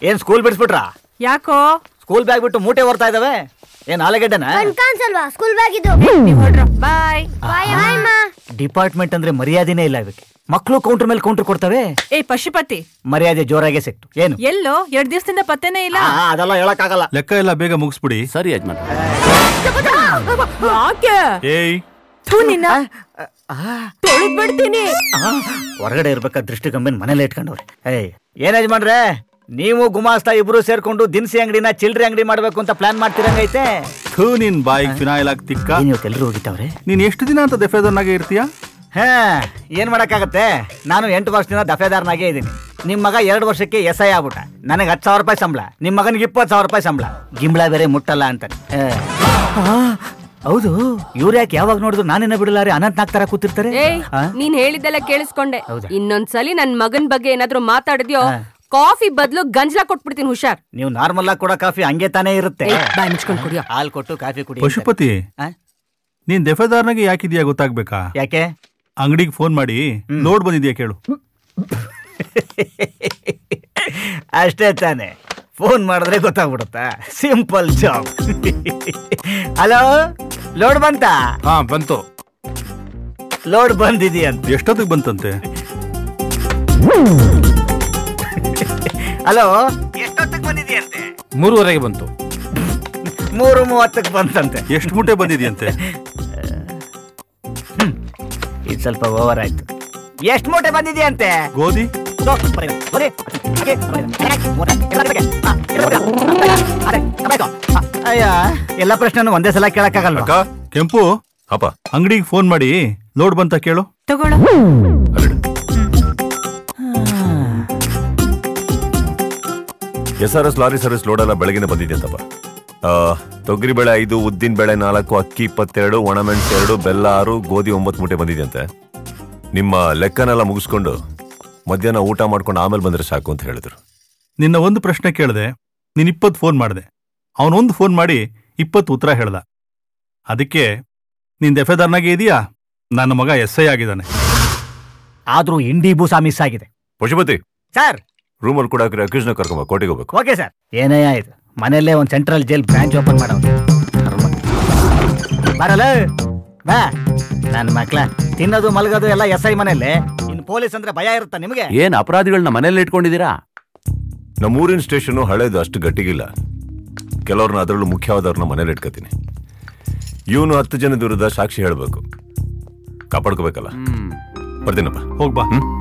ಏನ್ ಸ್ಕೂಲ್ ಬಿಡಿಸ್ಬಿಟ್ರಾ ಯಾಕೋ school bag ಬಿಟ್ಟು ಮೂಟೆ ಹೊರ್ತಾ ಇದಾವೆ ಏನ್ ಆಲೂಗೆಡ್ಡೆನ ಕಾಣಿಸಲ್ವಾ ಸ್ಕೂಲ್ ಬ್ಯಾಗ್ ಇದು ನೀವ್ ಹೊರಡ್ರ ಬಾಯ್ ಬಾಯ್ ಬಾಯ್ ಮಾ ಡಿಪಾರ್ಟ್ಮೆಂಟ್ ಅಂದ್ರೆ ಮರ್ಯಾದೆನೇ ಇಲ್ಲ ಇವಕ್ಕೆ ಮಕ್ಕಳು ಕೌಂಟರ್ ಮೇಲೆ ಕೌಂಟರ್ ಕೊಡ್ತವೆ ಏ ಪಶುಪತಿ ಮರ್ಯಾದೆ ಜೋರಾಗೆ ಸಿಕ್ತು ಏನು ಎಲ್ಲೋ ಎರಡ್ ದಿವಸದಿಂದ ಪತ್ತೆನೇ ಇಲ್ಲ ಆ, ಅದೆಲ್ಲ ಹೇಳಕ್ಕಾಗಲ್ಲ ಲೆಕ್ಕ ಎಲ್ಲ ಬೇಗ ಮುಗಿಸ್ಬಿಡಿ ಸರಿ ಯಜಮಾನ್ ಯಾಕೆ ಏಯ್ ಥು ನಿನ್ನ ತೊಳೆದ್ ಬಿಡ್ತೀನಿ ಆ, ಹೊರಗಡೆ ಇರ್ಬೇಕಾದ ದೃಷ್ಟಿ ಕಂಬಿನ ಮನೇಲೆ ಇಟ್ಕೊಂಡವ್ರೆ ಏಯ್ ಏನ್ ಯಜಮಾನ್ರೆ ನೀವು ಗುಮಾಸ್ತಾ ಇಬ್ರು ಸೇರ್ಕೊಂಡು ದಿನಸಿ ಅಂಗಡಿನ ಚಿಲ್ಡ್ರಿ ಅಂಗಡಿ ಮಾಡ್ಬೇಕು ಅಂತ ಪ್ಲಾನ್ ಮಾಡ್ತಿರಂಗೈತೆ ಥೂ ನಿನ್ ಬಾಯಿಗೆ ಫಿನಾಯಿಲ್ ಹಾಕಿ ತಿಕ್ಕ ಏನ್ ಇವತ್ತು ಎಲ್ರು ಹೋಗಿತ್ತವ್ರೆ ನೀನ್ ಎಷ್ಟು ದಿನ ಅಂತ ದೆಫೆದರ್ನಾಗೆ ಇರ್ತೀಯಾ ಹಾ ಏನ್ ಮಾಡಕ್ಕಾಗತ್ತೆ ನಾನು ಎಂಟು ವರ್ಷದಿಂದ ದಫೇದಾರನಾಗೇ ಇದ್ದೀನಿ ನಿಮ್ ಮಗ ಎರಡು ವರ್ಷಕ್ಕೆ ಎಸ್ ಐ ಆಗ್ಬಿಟ್ಟ ನನಗೆ ಹತ್ತು ಸಾವಿರ ರೂಪಾಯಿ ಸಂಬಳ ನಿಮ್ ಮಗನಿಗೆ ಇಪ್ಪತ್ತು ಸಾವಿರ ರೂಪಾಯಿ ಸಂಬಳ ಗಿಂಬಳ ಬೇರೆ ಮುಟ್ಟಲ್ಲ ಅಂತಾನೆ ಆ, ಹೌದು ಇವ್ರು ಯಾಕೆ ಯಾವಾಗ ನೋಡಿದ್ರು ನಾನೇನ ಬಿಡಲಾರೆ ಅನಂತ್ ನಾಗ್ ತರ ಕೂತಿರ್ತಾರೆ ಏಯ್ ಆ? ನೀನ್ ಹೇಳಿದ್ದೆಲ್ಲ ಕೇಳಿಸ್ಕೊಂಡೆ ಹೌದಾ? ಇನ್ನೊಂದ್ಸಲಿ ನನ್ ಮಗನ್ ಬಗ್ಗೆ ಏನಾದ್ರೂ ಮಾತಾಡಿದ್ಯೋ ಹಾ. ಕಾಫಿ ಬದಲು ಗಂಜ್ಲ ಕೊಟ್ಬಿಡ್ತೀನಿ ಹುಷಾರ್ ನೀವು ನಾರ್ಮಲ್ ಆಗಿ ಕೊಡೋ ಕಾಫಿ ಹಂಗೆ ತಾನೇ ಇರುತ್ತೆ ಏಯ್, ಬಾಯ್ ಮುಚ್ಕೊಂಡ್ ಕುಡಿಯೋ ಹಾಲ್ ಕೊಟ್ಟು ಕಾಫಿ ಕುಡಿ ಪಶುಪತಿ ಆ? ನೀನ್ ದೆಫೆದಾರ್ನಾಗೆ ಯಾಕಿದ್ಯಾ ಗೊತ್ತಾಗ್ಬೇಕಾ ಯಾಕೆ ಅಂಗಡಿಗೆ ಫೋನ್ ಮಾಡಿ ಲೋಡ್ ಬಂದಿದ್ಯಾ ಕೇಳು ಅಷ್ಟೇ ತಾನೆ ಫೋನ್ ಮಾಡಿದ್ರೆ ಗೊತ್ತಾಗ್ಬಿಡುತ್ತಾ ಸಿಂಪಲ್ ಜಾಬ್ ಹಲೋ ಲೋಡ್ ಬಂತ ಹಾ ಬಂತು ಲೋಡ್ ಬಂದಿದೆಯಂತ ಎಷ್ಟೊತ್ತಿಗೆ ಬಂತಂತೆ ಹಲೋ ಎಷ್ಟೊತ್ತಿಗೆ ಬಂದಿದೆಯಂತೆ ಮೂರುವರೆಗೆ ಬಂತು ಮೂರು ಮೂವತ್ತಕ್ಕೆ ಬಂತಂತೆ ಎಷ್ಟು ಮೂಟೆ ಬಂದಿದ್ಯಂತೆ ಇದು ಸ್ವಲ್ಪ ಓವರ್ ಆಯ್ತು ಎಷ್ಟು ಮೂಟೆ ಬಂದಿದೆಯಂತೆ ಗೋಧಿ ದೋ, ಬರೀ, ಬರೀ. ಹಾಗೆ, ಬರೀ. ಮೂಟೆ, ಎಲ್ಲ ಕಡೆಗೆ. ಹಾ, ಎಲ್ಲ ಕಡೆಗೆ. ಹಾ, ಅದೇ, ತಗೊಂಡೋಯ್ತು. ಹಾ, ಅಯ್ಯ ಎಲ್ಲ ಪ್ರಶ್ನೆನೂ ಒಂದೇ ಸಲ ಕೇಳಕ್ಕಾಗಲ್ಲ ಅಕ್ಕ ಕೆಂಪು ಅಪ್ಪ ಅಂಗಡಿಗೆ ಫೋನ್ ಮಾಡಿ ಲೋಡ್ ಬಂತ ಕೇಳು ತಗೊಳ್ಳೋ S R S lorry service load ಎಲ್ಲ ಬೆಳಗಿನ ಬಂದಿದೆ ಅಂತಪ್ಪ ಆ, ತೊಗರಿ ಬೇಳೆ ಐದು ಉದ್ದಿನ ಬೇಳೆ ನಾಲ್ಕು ಅಕ್ಕಿ ಇಪ್ಪತ್ತೆರಡು ಒಣಮೆಣಸು ಎರಡು ಬೆಲ್ಲ ಆರು ಗೋಧಿ ಒಂಬತ್ತು ಮೂಟೆ ಬಂದಿದೆಯಂತೆ ನಿಮ್ಮ ಲೆಕ್ಕನೆಲ್ಲ ಮುಗಿಸ್ಕೊಂಡು ಮಧ್ಯಾಹ್ನ ಊಟ ಮಾಡ್ಕೊಂಡು ಆಮೇಲೆ ಬಂದ್ರೆ ಸಾಕು ಅಂತ ಹೇಳಿದ್ರು ನಿನ್ನ ಒಂದು ಪ್ರಶ್ನೆ ಕೇಳಿದೆ ನೀನ್ ಇಪ್ಪತ್ತು ಫೋನ್ ಮಾಡಿದೆ ಅವನೊಂದು ಫೋನ್ ಮಾಡಿ ಇಪ್ಪತ್ತು ಉತ್ತರ ಹೇಳ್ದ ಅದಕ್ಕೆ ನೀನ್ ದೆಫೆದಾರ್ನಾಗೆ ಇದೆಯಾ ನನ್ನ ಮಗ ಎಸ್ ಐ ಆಗಿದ್ದಾನೆ ಆದ್ರೂ ಇಂಡಿ ಬೂಸಾ ಮಿಸ್ ಆಗಿದೆ ಪಶುಪತಿ ಸರ್ ರೂಮಲ್ಲಿ ಕೂಡ ಅಕ್ಯೂಸ್ನ ಕರ್ಕೊಂಬ ಕೋಟೆಗೆ ಹೋಗ್ಬೇಕು ಓಕೆ ಸರ್ ಏನಯ್ಯ ಇದು ಮನೆಯಲ್ಲೇ ಒಂದು ಸೆಂಟ್ರಲ್ ಜೈಲ್ ಬ್ರಾಂಚ್ ಓಪನ್ ಮಾಡೋ ಬರಲ್ಲ ಬಾ ನನ್ನ ಮಕ್ಳ ತಿನ್ನೋದು ಮಲಗೋದು ಎಲ್ಲ ಎಸ್ ಐ ಮನೆಯಲ್ಲೇ ಇನ್ನು ಪೊಲೀಸ್ ಅಂದ್ರೆ ಭಯ ಇರುತ್ತಾ ನಿಮಗೆ ಏನ್ ಅಪರಾಧಿಗಳನ್ನ ಮನೇಲಿ ಇಟ್ಕೊಂಡಿದ್ದೀರಾ ನಮ್ಮೂರಿನ ಸ್ಟೇಷನು ಹಳೇದು ಅಷ್ಟು ಗಟ್ಟಿಗಿಲ್ಲ ಕೆಲವ್ರನ್ನ ಅದರಲ್ಲೂ ಮುಖ್ಯವಾದವ್ರನ್ನ ಮನೇಲಿ ಇಟ್ಕೋತೀನಿ ಇವನು ಹತ್ತು ಜನದ ವಿರುದ್ಧ ಸಾಕ್ಷಿ ಹೇಳಬೇಕು ಕಾಪಾಡ್ಕೋಬೇಕಲ್ಲ ಹ್ಮ್ ಬರ್ತೀನಪ್ಪ ಹೋಗ್ಬಾ ಹ್ಮ್